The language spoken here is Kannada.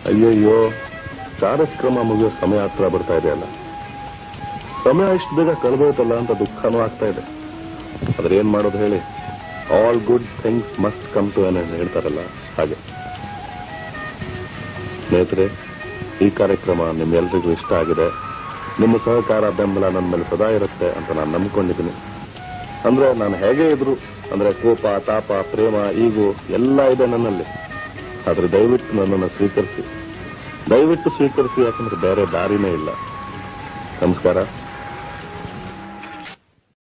ಅಯ್ಯಯ್ಯೋ ಕಾರ್ಯಕ್ರಮ ಮುಗಿಯೋ ಸಮಯ ಹತ್ರ ಬರ್ತಾ ಇದೆ ಅಲ್ಲ ಸಮಯ ಇಷ್ಟು ಬೇಗ ಕಳೆದೋಯ್ತಲ್ಲ ಅಂತ ದುಃಖನೂ ಆಗ್ತಾ ಇದೆ ಆದ್ರೆ ಏನ್ ಮಾಡೋದು ಹೇಳಿ all good things must come to an ಹೇಳ್ತಾರಲ್ಲ ಹಾಗೆ ಸ್ನೇಹಿತರೆ ಈ ಕಾರ್ಯಕ್ರಮ ನಿಮ್ಮೆಲ್ರಿಗೂ ಇಷ್ಟ ಆಗಿದೆ ನಿಮ್ಮ ಸಹಕಾರ ಬೆಂಬಲ ನನ್ನ ಮೇಲೆ ಸದಾ ಇರುತ್ತೆ ಅಂತ ನಾನು ನಂಬ್ಕೊಂಡಿದ್ದೀನಿ ಅಂದ್ರೆ ನಾನು ಹೇಗೆ ಇದ್ರು ಅಂದ್ರೆ ಕೋಪ ತಾಪ ಪ್ರೇಮ ಈಗು ಎಲ್ಲ ಇದೆ ನನ್ನಲ್ಲಿ ಆದ್ರೆ ದಯವಿಟ್ಟು ನನ್ನನ್ನು ಸ್ವೀಕರಿಸಿ ದಯವಿಟ್ಟು ಸ್ವೀಕರಿಸಿ ಯಾಕಂದ್ರೆ ಬೇರೆ ದಾರಿನೇ ಇಲ್ಲ ನಮಸ್ಕಾರ